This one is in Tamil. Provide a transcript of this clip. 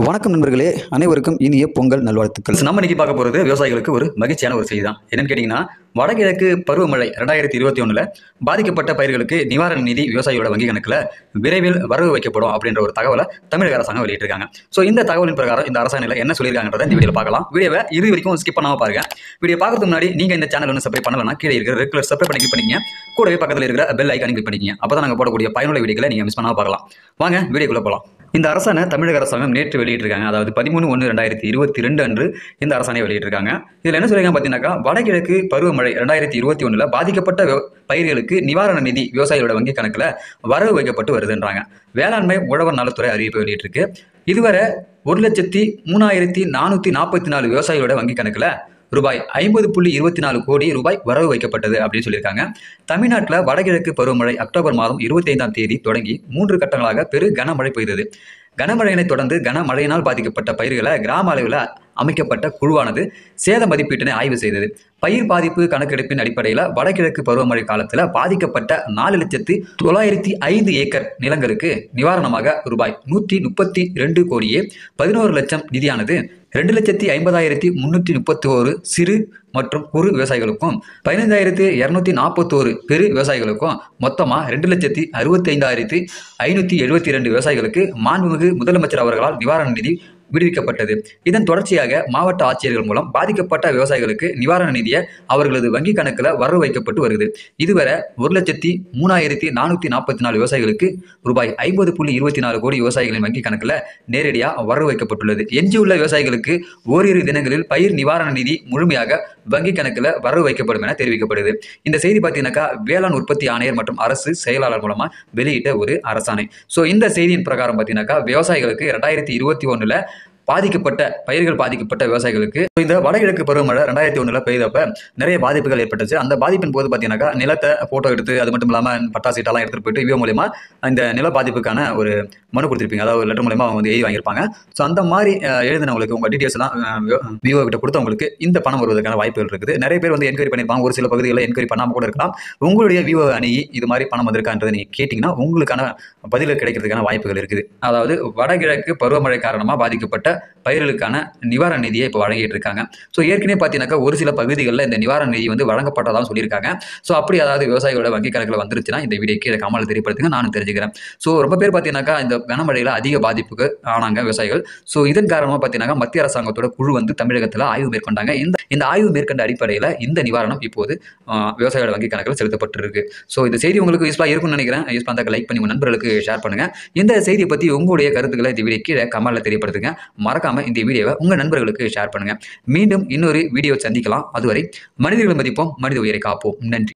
வணக்கம் நண்பர்களே அனைவருக்கும் இனிய பொங்கல் நல்வாழ்த்துக்கள் நம்ம இன்னைக்கு பார்க்க போகிறது விவசாயிகளுக்கு ஒரு மகிழ்ச்சியான ஒரு செய்தி தான் என்னன்னு கேட்டிங்கன்னா வடகிழக்கு பருவமழை ரெண்டாயிரத்தி இருபத்தி ஒன்றில் பாதிக்கப்பட்ட பயிர்களுக்கு நிவாரண நிதி விவசாயிகளோட வங்கி கணக்கில் விரைவில் வரவு வைக்கப்படும் அப்படின்ற ஒரு தகவலை தமிழக அரசாங்கம் வெளியிட்டிருக்காங்க ஸோ இந்த தகவலின் பிரகாரம் இந்த அரசாணையில் என்ன சொல்லியிருக்காங்கன்றத இந்த வீடியோவில் பார்க்கலாம் வீடியோவை இறுதி வரைக்கும் ஸ்கிப் பண்ணாமல் பாருங்க வீடியோ பார்க்கறதுக்கு முன்னாடி நீங்கள் இந்த சேனல் ஒன்று சப்ஸ்கிரைப் பண்ணலன்னா கீழே இருக்கிற ரெகுலர் சப்ஸ்கிரைப் பண்ணி click பண்ணிக்கங்க கூடவே பக்கத்தில் இருக்கிற பெல் ஐக்கானி கிளிக் பண்ணிக்கங்க அப்போ தான் நாங்கள் போடக்கூடிய பயனுள்ள வீடியோக்களை நீங்கள் மிஸ் பண்ணாமல் பார்க்கலாம் வாங்க வீடியோக்குள்ளே போகலாம் இந்த அரசாணை தமிழக அரசாங்கம் நேற்று வெளியிட்டிருக்காங்க அதாவது பதிமூணு ஒன்று ரெண்டாயிரத்தி இருபத்தி ரெண்டு அன்று இந்த அரசாணை வெளியிட்டிருக்காங்க இதில் என்ன சொல்லியிருக்காங்க பார்த்தீங்கன்னாக்கா வடகிழக்கு பருவமழை ரெண்டாயிரத்தி இருபத்தி ஒன்றில் பாதிக்கப்பட்ட விவ- பயிர்களுக்கு நிவாரண நிதி விவசாயிகளோட வங்கி கணக்கில் வரவு வைக்கப்பட்டு வருதுன்றாங்க வேளாண்மை உழவர் நலத்துறை அறிவிப்பு வெளியிட்டிருக்கு இதுவரை ஒரு லட்சத்தி மூணாயிரத்தி நானூற்றி நாற்பத்தி நாலு விவசாயிகளோட வங்கி கணக்கில் ரூபாய் ஐம்பது புள்ளி இருபத்தி நாலு கோடி ரூபாய் வரவு வைக்கப்பட்டது அப்படின்னு சொல்லியிருக்காங்க தமிழ்நாட்டில் வடகிழக்கு பருவமழை அக்டோபர் மாதம் இருபத்தி ஐந்தாம் தேதி தொடங்கி மூன்று கட்டங்களாக பெரு கனமழை பெய்தது கனமழையினை தொடர்ந்து கனமழையினால் பாதிக்கப்பட்ட பயிர்களை கிராம அளவில் அமைக்கப்பட்ட குழுவானது சேத மதிப்பீட்டினை ஆய்வு செய்தது பயிர் பாதிப்பு கணக்கெடுப்பின் அடிப்படையில் வடகிழக்கு பருவமழை காலத்தில் பாதிக்கப்பட்ட நாலு லட்சத்து தொள்ளாயிரத்தி ஐந்து ஏக்கர் நிலங்களுக்கு நிவாரணமாக ரூபாய் நூற்றி முப்பத்தி ரெண்டு கோடியே பதினோரு லட்சம் நிதியானது ரெண்டு லட்சத்தி ஐம்பதாயிரத்தி முன்னூற்றி முப்பத்தி ஓரு சிறு மற்றும் குறு விவசாயிகளுக்கும் பதினைந்தாயிரத்தி இரநூத்தி நாற்பத்தோரு பெரு விவசாயிகளுக்கும் மொத்தமாக ரெண்டு லட்சத்தி அறுபத்தி ஐந்தாயிரத்தி ஐநூற்றி எழுபத்தி ரெண்டு விவசாயிகளுக்கு மாண்புமிகு முதலமைச்சர் அவர்களால் நிவாரண நிதி விடுவிக்கப்பட்டது இதன் தொடர்ச்சியாக மாவட்ட ஆட்சியர்கள் மூலம் பாதிக்கப்பட்ட விவசாயிகளுக்கு நிவாரண நிதியை அவர்களது வங்கி கணக்கில் வரவு வைக்கப்பட்டு வருகிறது இதுவரை ஒரு லட்சத்தி மூணாயிரத்தி நானூற்றி நாற்பத்தி நாலு விவசாயிகளுக்கு ரூபாய் ஐம்பது புள்ளி இருபத்தி நாலு கோடி விவசாயிகளின் வங்கி கணக்கில் நேரடியாக வரவு வைக்கப்பட்டுள்ளது எஞ்சியுள்ள விவசாயிகளுக்கு ஓரிரு தினங்களில் பயிர் நிவாரண நிதி முழுமையாக வங்கி கணக்கில் வரவு வைக்கப்படும் என தெரிவிக்கப்படுது இந்த செய்தி பார்த்தீங்கன்னாக்கா வேளாண் உற்பத்தி ஆணையர் மற்றும் அரசு செயலாளர் மூலமாக வெளியிட்ட ஒரு அரசாணை ஸோ இந்த செய்தியின் பிரகாரம் பார்த்தீங்கன்னாக்கா விவசாயிகளுக்கு ரெண்டாயிரத்தி இருபத்தி ஒன்றில் பாதிக்கப்பட்ட பயிர்கள் பாதிக்கப்பட்ட விவசாயிகளுக்கு இந்த வடகிழக்கு பருவமழை ரெண்டாயிரத்தி ஒன்றில் பெய்தப்ப நிறைய பாதிப்புகள் ஏற்பட்டுச்சு அந்த பாதிப்பின் போது பார்த்தீங்கன்னாக்கா நிலத்தை ஃபோட்டோ எடுத்து அது மட்டும் இல்லாமல் பட்டா சீட்டெல்லாம் எடுத்துகிட்டு போயிட்டு இவ மூலயமா இந்த நில பாதிப்புக்கான ஒரு மனு கொடுத்துருப்பீங்க அதாவது லெட்டர் மூலயமா அவங்க வந்து எழுதி வாங்கியிருப்பாங்க ஸோ அந்த மாதிரி அஹ், எழுதினவங்களுக்கு உங்கள் டீட்டெயில்ஸ் எல்லாம் விவோ கிட்ட கொடுத்தவங்களுக்கு இந்த பணம் வருவதற்கான வாய்ப்புகள் இருக்குது நிறைய பேர் வந்து என்கொயரி பண்ணியிருப்பாங்க ஒரு சில பகுதிகளில் என்கொயரி பண்ணாமல் கூட இருக்கலாம் உங்களுடைய விவோ அணுகி இது மாதிரி பணம் வந்திருக்கான்றதை நீங்கள் கேட்டிங்கன்னா உங்களுக்கான பதில் கிடைக்கிறதுக்கான வாய்ப்புகள் இருக்குது அதாவது வடகிழக்கு பருவமழை காரணமாக பாதிக்கப்பட்ட பயிர்களுக்கான நிவாரண நிதியை இப்போ வழங்கிட்டு இருக்காங்க ஸோ ஏற்கனவே பார்த்தீங்கன்னாக்கா ஒரு சில பகுதிகளில் இந்த நிவாரண நிதி வந்து வழங்கப்பட்டதாக சொல்லியிருக்காங்க ஸோ அப்படி அதாவது விவசாயிகளோட வங்கி கணக்கில் வந்துருச்சுன்னா இந்த வீடியோ கீழே கமல் தெரியப்படுத்துங்க நானும் தெரிஞ்சுக்கிறேன் ஸோ ரொம்ப பேர் பார்த்தீங்கன்னாக்கா இந்த கனமழையில் அதிக பாதிப்புக்கு ஆனாங்க விவசாயிகள் ஸோ இதன் காரணமாக பார்த்தீங்கன்னாக்கா மத்திய அரசாங்கத்தோட குழு வந்து தமிழகத்தில் ஆய்வு மேற்கொண்டாங்க இந்த இந்த ஆய்வு மேற்கொண்ட அடிப்படையில் இந்த நிவாரணம் இப்போது ஆஹ், விவசாயிகளோட வங்கி கணக்கில் செலுத்தப்பட்டிருக்கு ஸோ இந்த செய்தி உங்களுக்கு யூஸ்ஃபுல்லாக இருக்கும்னு நினைக்கிறேன் யூஸ் பண்ணாக்க லைக் பண்ணி உங்கள் நண்பர்களுக்கு ஷேர் பண்ணுங்க இந்த செய்தியை பற்றி உங்களுடைய கருத்துக்களை இந்த வீடியோ கீழே கமெண்ட்ல தெரியப்படுத்துங்க மறக்காம இந்த வீடியோவை உங்கள் நண்பர்களுக்கு ஷேர் பண்ணுங்க மீண்டும் இன்னொரு வீடியோ சந்திக்கலாம் அதுவரை மனிதர்களை மதிப்போம் மனித உயிரை காப்போம் நன்றி